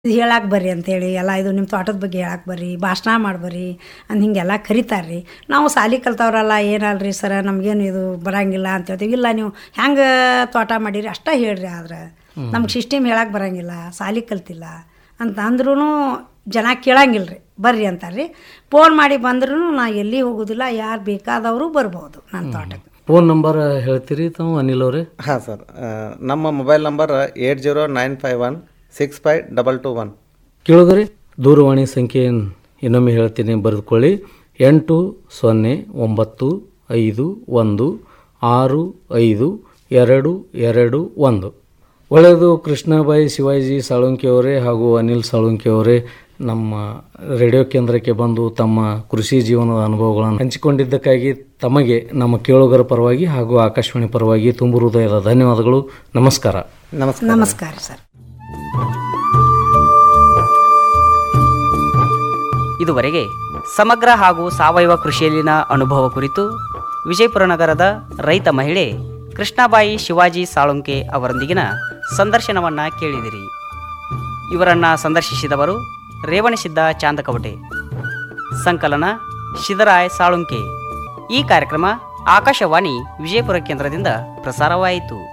ಇದು ಹೇಳಕ್ಕೆ ಬರ್ರಿ ಅಂತೇಳಿ ಎಲ್ಲ ಇದು ನಿಮ್ಮ ತೋಟದ ಬಗ್ಗೆ ಹೇಳಕ್ಕೆ ಬರ್ರಿ ಭಾಷಣ ಮಾಡಿ ಬರ್ರಿ ಅಂದ್ ಹಿಂಗೆಲ್ಲ ಕರಿತಾರೆ ರೀ ನಾವು ಸಾಲಿ ಕಲ್ತವ್ರಲ್ಲ ಏನಲ್ರಿ ಸರ ನಮಗೇನು ಇದು ಬರಂಗಿಲ್ಲ ಅಂತ ಹೇಳ್ತೀವಿ ಇಲ್ಲ ನೀವು ಹೆಂಗೆ ತೋಟ ಮಾಡಿರಿ ಅಷ್ಟೇ ಹೇಳ್ರಿ ಆದ್ರೆ ನಮ್ಗೆ ಸಿಸ್ಟಮ್ ಹೇಳಕ್ಕೆ ಬರಂಗಿಲ್ಲ ಸಾಲಿ ಕಲ್ತಿಲ್ಲ ಅಂತ ಅಂದ್ರೂ ಜನ ಕೇಳಂಗಿಲ್ಲ ರೀ ಬರ್ರಿ ಅಂತಾರೆ ರೀ ಫೋನ್ ಮಾಡಿ ಬಂದ್ರೂ ನಾ ಎಲ್ಲಿ ಹೋಗೋದಿಲ್ಲ ಯಾರು ಬೇಕಾದವರು ಬರ್ಬೋದು ನನ್ನ ತೋಟಕ್ಕೆ ಫೋನ್ ನಂಬರ್ ಹೇಳ್ತೀರಿ ತಾವು ಅನಿಲ್ ಅವರೇ ಹಾಂ ಸರ್ ನಮ್ಮ mobile number eight zero nine five one six five double two one ಕೇಳಿದ್ರಿ ದೂರವಾಣಿ ಸಂಖ್ಯೆ ಇನ್ನೊಮ್ಮೆ ಹೇಳ್ತೀನಿ ಬರೆದುಕೊಳ್ಳಿ ಎಂಟು ಸೊನ್ನೆ ಒಂಬತ್ತು ಐದು ಒಂದು ಆರು ಐದು ಎರಡು ಎರಡು ಒಂದು ಒಳ್ಳೆಯದು ಕೃಷ್ಣಬಾಯಿ ಶಿವಾಜಿ ಸಾಳುಂಕಿ ಅವರೇ ಹಾಗೂ ಅನಿಲ್ ಸಾಳುಂಕಿ ಅವರೇ ನಮ್ಮ ರೇಡಿಯೋ ಕೇಂದ್ರಕ್ಕೆ ಬಂದು ತಮ್ಮ ಕೃಷಿ ಜೀವನದ ಅನುಭವಗಳನ್ನು ಹಂಚಿಕೊಂಡಿದ್ದಕ್ಕಾಗಿ ತಮಗೆ ನಮ್ಮ ಕೇಳುಗರ ಪರವಾಗಿ ಹಾಗೂ ಆಕಾಶವಾಣಿ ಪರವಾಗಿ ತುಂಬು ಹೃದಯದ ಧನ್ಯವಾದಗಳು ನಮಸ್ಕಾರ ನಮಸ್ಕಾರ ನಮಸ್ಕಾರ ಸರ್ ಇದುವರೆಗೆ ಸಮಗ್ರ ಹಾಗೂ ಸಾವಯವ ಕೃಷಿಯಲ್ಲಿನ ಅನುಭವ ಕುರಿತು ವಿಜಯಪುರ ನಗರದ ರೈತ ಮಹಿಳೆ ಕೃಷ್ಣಾಬಾಯಿ ಶಿವಾಜಿ ಸಾಳುಂಕೆ ಅವರೊಂದಿಗಿನ ಸಂದರ್ಶನವನ್ನ ಕೇಳಿದಿರಿ ಇವರನ್ನ ಸಂದರ್ಶಿಸಿದವರು ರೇವಣಸಿದ್ದ ಚಾಂದಕವಟೆ ಸಂಕಲನ ಶಿದರಾಯ್ ಸಾಳುಂಕೆ ಈ ಕಾರ್ಯಕ್ರಮ ಆಕಾಶವಾಣಿ ವಿಜಯಪುರ ಕೇಂದ್ರದಿಂದ ಪ್ರಸಾರವಾಯಿತು